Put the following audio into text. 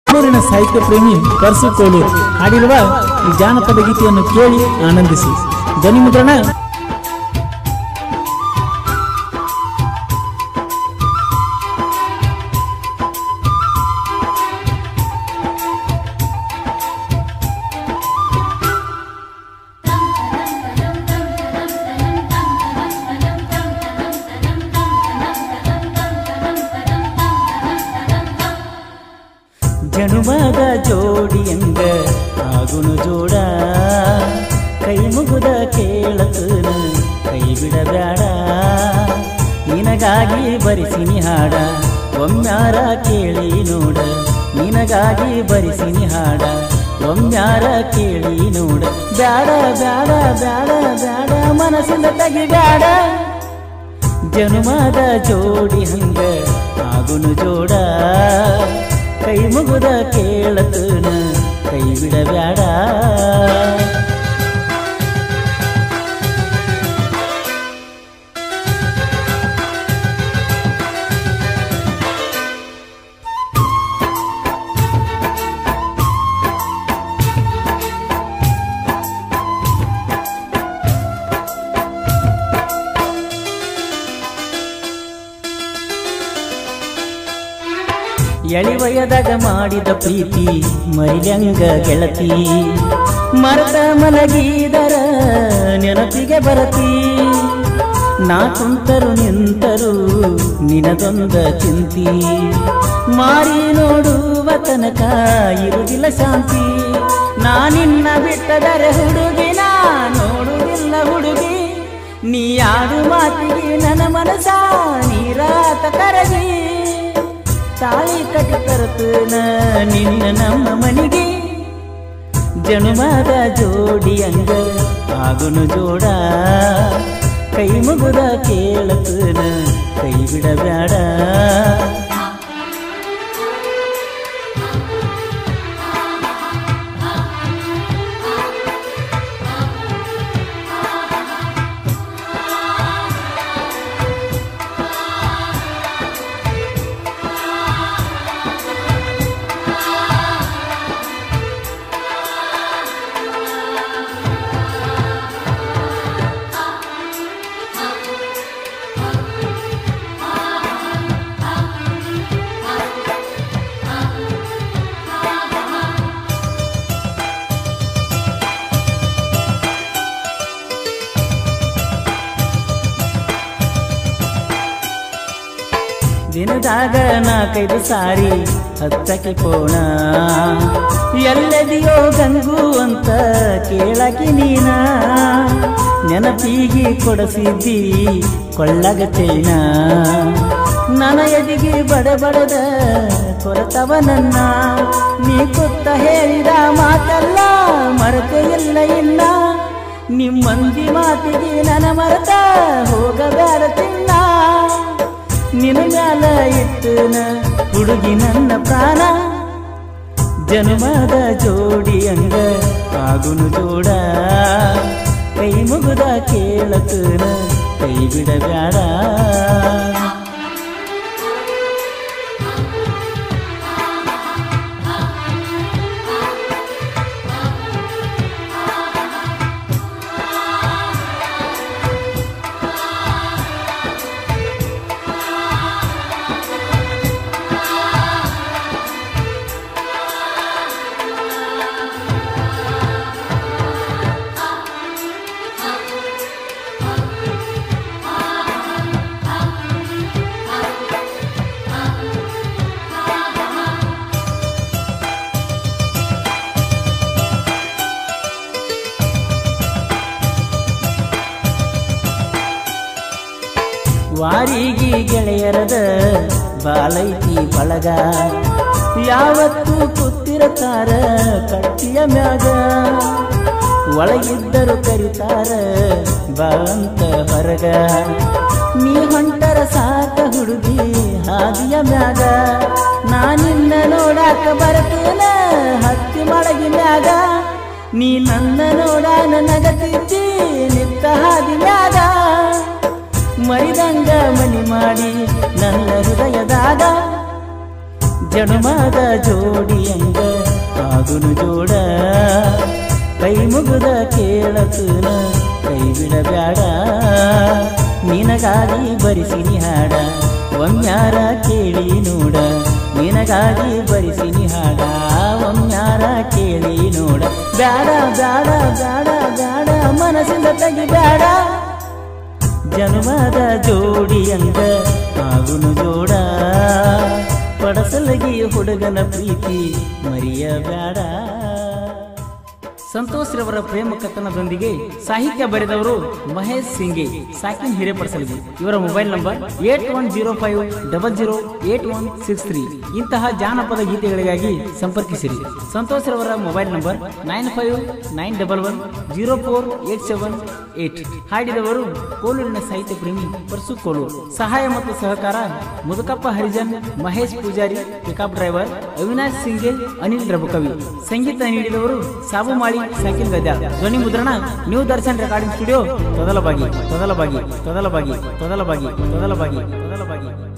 ಬೆಂಗಳೂರಿನ ಸಾಹಿತ್ಯ ಪ್ರೇಮಿ ಪರ್ಸು ಕೋಲೂರು ಹಾಡಿರುವ ಈ ಜಾನಪದ ಗೀತೆಯನ್ನು ಕೇಳಿ ಆನಂದಿಸಿ ಧ್ವನಿ ಮುದ್ರಣ ಜನುಮದ ಜೋಡಿಯಂಗ ಆಗುನು ಜೋಡ ಕೈ ಮುಗುದ ಕೇಳತನ ಕೈ ಬಿಡಬ್ಯಾಡ ನಿನಗಾಗಿ ಬರಿಸಿನಿ ಹಾಡ ಒಮ್ಮ್ಯಾರ ಕೇಳಿ ನೋಡ ನಿನಗಾಗಿ ಬರಿಸಿನಿ ಹಾಡ ಒಮ್ಮ್ಯಾರ ಕೇಳಿ ನೋಡ ಬ್ಯಾಡ ಬ್ಯಾಡ ಬ್ಯಾಡ ಬ್ಯಾಡ ಮನಸ್ಸಿಂದ ತೆಗಿ ಬ್ಯಾಡ ಜನುಮದ ಜೋಡಿ ಹಂಗ ಆಗುನು ಜೋಡ ಕೈ ಮುಗುದ ಕೇಳತನ ಕೈ ಬಿಡಬ್ಯಾಡ ಎಳಿವಯದಾಗ ಮಾಡಿದ ಪ್ರೀತಿ ಮರಿಲಂಗ ಗೆಳತಿ ಮರದ ಮಲಗಿದರ ನೆನಪಿಗೆ ಬರತಿ ನಾ ಕುಂತರು ನಿಂತರು ನಿನದೊಂದ ಚಿಂತಿ ಮಾರಿ ನೋಡುವ ತನಕ ಇರುವುದಿಲ್ಲ ಶಾಂತಿ ನಾ ನಿನ್ನ ಬಿಟ್ಟದರೆ ಹುಡುಗಿನ ನೋಡುವುದಿಲ್ಲ ಹುಡುಗಿ ನೀ ಆಡು ಮಾತಿಗೆ ನನ್ನ ಮನಸ ನೀರಾತ ಕರಗಿ ತಾಳಿ ಕಟ್ಟಿ ತರುತ್ತನ ನಿನ್ನ ನಮ್ಮ ಮನೆಗೆ ಜನುಮದ ಜೋಡಿ ಅಂಗ ಆಗುನು ಜೋಡ ಕೈ ಮುಗುದ ಕೇಳತನ ಕೈ ಬಿಡಬ್ಯಾಡ ದಿನದಾಗ ನಾಲ್ಕೈದು ಸಾರಿ ಹತ್ತಕ್ಕೆ ಪೋಣ ಎಲ್ಲದಿಯೋ ಗಂಗು ಅಂತ ಕೇಳಕ್ಕೆ ನೀನ ನೆನಪಿಗೆ ಕೊಡಸಿದ್ದಿ ಕೊಳ್ಳಗ ಚೈನ ನನ್ನ ಎದಿಗೆ ಬಡ ಬಡದ ಕೊರತವ ನನ್ನ ನೀ ಕೊತ್ತ ಹೇಳಿದ ಮಾತಲ್ಲ ಮರೆತೆ ಇಲ್ಲ ಇಲ್ಲ ನಿಮ್ಮಂದಿ ಮಾತಿಗೆ ನನ್ನ ಮರೆತ ಹೋಗಬೇಡ ತಿನ್ನ ನಿನ್ನ ಮ್ಯಾಲ ಇಟ್ಟನ ಹುಡುಗಿ ನನ್ನ ಪ್ರಾಣ ಜನ್ಮದ ಜೋಡಿ ಅಂಗ ಆಗುನು ಜೋಡ ಕೈ ಮುಗುದ ಕೇಳತನ ಕೈ ಬಿಡಬ್ಯಾಡ ವಾರಿಗೆ ಗೆಳೆಯರದ ಬಾಲೈತಿ ಬಳಗ ಯಾವತ್ತು ಕೂತಿರತಾರ ಕಟ್ಟಿಯ ಮ್ಯಾಗ ಒಳಗಿದ್ದರು ಕರಿತಾರ ಬಾಂತ ಹೊರಗ ನೀ ಹೊಂಟರ ಸಾಕ ಹುಡುಗಿ ಹಾದಿಯ ಮ್ಯಾಗ ನಾನಿನ್ನ ನೋಡಾಕ ಬರ್ತೇನ ಹತ್ತಿ ಮಳಗಿ ಮ್ಯಾಗ ನೀ ನನ್ನ ನೋಡಾನ ನಗತಿದ್ದಿ ನಿತ್ತ ಹಾದಿ ಮ್ಯಾಗ ಮರಿದಂಗ ಮನಿ ಮಾಡಿ ನನ್ನ ಹೃದಯದಾಗ ಜನುಮದ ಜೋಡಿಯಂಗ ಆಗುನು ಜೋಡ ಕೈ ಮುಗುದ ಕೇಳತನ ಕೈ ಬಿಡಬ್ಯಾಡ ನಿನಗಾಗಿ ಬರಿಸಿನಿ ಹಾಡ ಒಮ್ಯಾರ ಕೇಳಿ ನೋಡ ನಿನಗಾಗಿ ಬರಿಸಿನಿ ಹಾಡ ಒಮ್ಯಾರ ಕೇಳಿ ನೋಡ ಬ್ಯಾಡ ಬ್ಯಾಡ ಬ್ಯಾಡ ಬ್ಯಾಡ ಮನಸ್ಸಿಂದ ತೆಗಿ ಬ್ಯಾಡ ಜನ್ಮದ ಜೋಡಿಯಂಗ ಆಗುನು ಜೋಡ ಪಡಸಲಗಿ ಹುಡುಗನ ಪ್ರೀತಿ ಮರಿಯಬೇಡ ಸಂತೋಷ್ ರವರ ಪ್ರೇಮ ಕಥನದೊಂದಿಗೆ ಸಾಹಿತ್ಯ ಬರೆದವರು ಮಹೇಶ್ ಸಿಂಗೆ ಸಾಕಿನ್ ಹಿರೇಪಡಸಲಗಿ ಇವರ mobile number eight one zero five double zero eight one six three ಇಂತಹ ಜಾನಪದ ಗೀತೆಗಳಿಗಾಗಿ ಸಂಪರ್ಕಿಸಿರಿ ಸಂತೋಷ್ ರವರ mobile number nine five nine double one zero four eight seven eight ಹಾಡಿದವರು ಕೋಲೂರಿನ ಸಾಹಿತ್ಯ ಪ್ರೇಮಿ ಪರ್ಸು ಕೋಲೂರು ಸಹಾಯ ಮತ್ತು ಸಹಕಾರ ಮುದುಕಪ್ಪ ಹರಿಜನ್ ಮಹೇಶ್ ಪೂಜಾರಿ ಪಿಕಪ್ ಡ್ರೈವರ್ ಅವಿನಾಶ್ ಸಿಂಗೆ ಅನಿಲ್ ರಬಕವಿ ಸಂಗೀತ ನೀಡಿದವರು ಸಾಬುಮಾಳಿ ಸಾಕಿನ್ ಗದ್ಯ ಧ್ವನಿ ಮುದ್ರಣ new Darshan recording studio Todalabagi Todalabagi Todalabagi Todalabagi Todalabagi Todalbagi